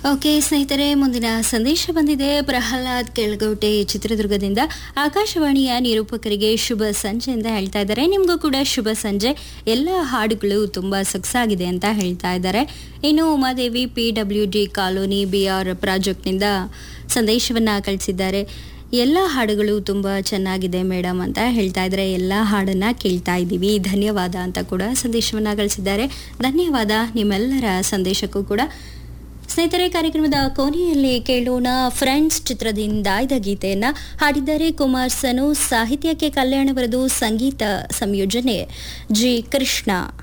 okay ಸ್ನೇಹಿತರೆ ಮುಂದಿನ ಸಂದೇಶ ಬಂದಿದೆ ಪ್ರಹ್ಲಾದ್ ಕೆಳಗೋಟೆ ಚಿತ್ರದುರ್ಗದಿಂದ ಆಕಾಶವಾಣಿಯ ನಿರೂಪಕರಿಗೆ ಶುಭ ಸಂಜೆ ಅಂತ ಹೇಳ್ತಾ ಇದ್ದಾರೆ ನಿಮಗೂ ಕೂಡ ಶುಭ ಸಂಜೆ ಎಲ್ಲ ಹಾಡುಗಳು ತುಂಬ ಸೊಗಸಾಗಿದೆ ಅಂತ ಹೇಳ್ತಾ ಇದ್ದಾರೆ ಇನ್ನು Umadevi P W D colony B R ಪ್ರಾಜೆಕ್ಟ್ನಿಂದ ಸಂದೇಶವನ್ನ ಕಳಿಸಿದ್ದಾರೆ ಎಲ್ಲ ಹಾಡುಗಳು ತುಂಬ ಚೆನ್ನಾಗಿದೆ ಮೇಡಮ್ ಅಂತ ಹೇಳ್ತಾ ಇದ್ದಾರೆ ಎಲ್ಲ ಹಾಡನ್ನ ಕೇಳ್ತಾ ಇದ್ದೀವಿ ಧನ್ಯವಾದ ಅಂತ ಕೂಡ ಸಂದೇಶವನ್ನ ಕಳಿಸಿದ್ದಾರೆ ಧನ್ಯವಾದ ನಿಮ್ಮೆಲ್ಲರ ಸಂದೇಶಕ್ಕೂ ಕೂಡ ಸ್ನೇಹಿತರೆ ಕಾರ್ಯಕ್ರಮದ ಕೊನೆಯಲ್ಲಿ ಕೇಳೋಣ ಫ್ರೆಂಡ್ಸ್ ಚಿತ್ರದಿಂದ ಆಯ್ದ ಗೀತೆಯನ್ನ ಹಾಡಿದ್ದಾರೆ ಕುಮಾರ್ ಸನು ಸಾಹಿತ್ಯಕ್ಕೆ ಕಲ್ಯಾಣ ಬರೆದು ಸಂಗೀತ ಸಂಯೋಜನೆ ಜಿ ಕೃಷ್ಣ